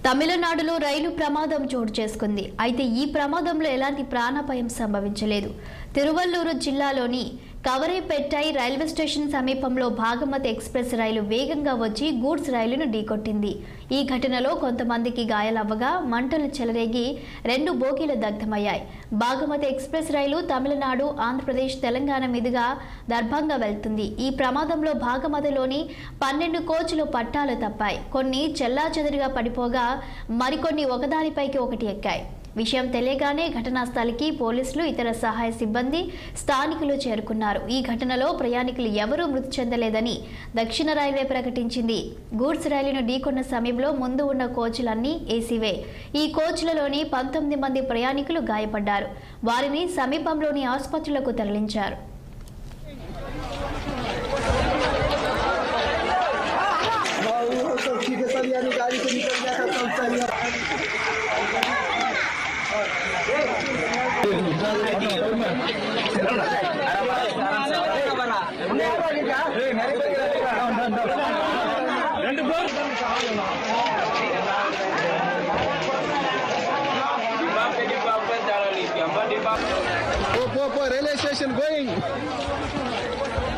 తమిళనాడులో రైలు ప్రమాదం చోటు చేసుకుంది అయితే ఈ ప్రమాదంలో ఎలాంటి ప్రాణాపాయం సంభవించలేదు తిరువల్లూరు జిల్లాలోని కవరేపెట్టై రైల్వే స్టేషన్ సమీపంలో భాగమతి ఎక్స్ప్రెస్ రైలు వేగంగా వచ్చి గూడ్స్ రైలును ఢీకొట్టింది ఈ ఘటనలో కొంతమందికి గాయాలవ్వగా మంటలు చెలరేగి రెండు బోగీలు దగ్ధమయ్యాయి భాగమతి ఎక్స్ప్రెస్ రైలు తమిళనాడు ఆంధ్రప్రదేశ్ తెలంగాణ మీదుగా దర్భంగా వెళ్తుంది ఈ ప్రమాదంలో భాగమతిలోని పన్నెండు కోచ్లు పట్టాలు తప్పాయి కొన్ని చెల్లాచెదురుగా పడిపోగా మరికొన్ని ఒకదానిపైకి ఒకటి ఎక్కాయి విషయం తెలియగానే ఘటనా స్థలికి పోలీసులు ఇతర సహాయ సిబ్బంది స్థానికులు చేరుకున్నారు ఈ ఘటనలో ప్రయాణికులు ఎవరూ మృతి చెందలేదని దక్షిణ రైల్వే ప్రకటించింది గూడ్స్ రైలును ఢీకొన్న సమయంలో ముందు ఉన్న కోచ్లన్నీ ఏసీవే ఈ కోచ్లలోని పంతొమ్మిది మంది ప్రయాణికులు గాయపడ్డారు వారిని సమీపంలోని ఆసుపత్రులకు తరలించారు और सब ठीक है सब यानी गाड़ी से निकल गया था सब सही పో పో పో రైల్వే స్టేషన్ గోయింగ్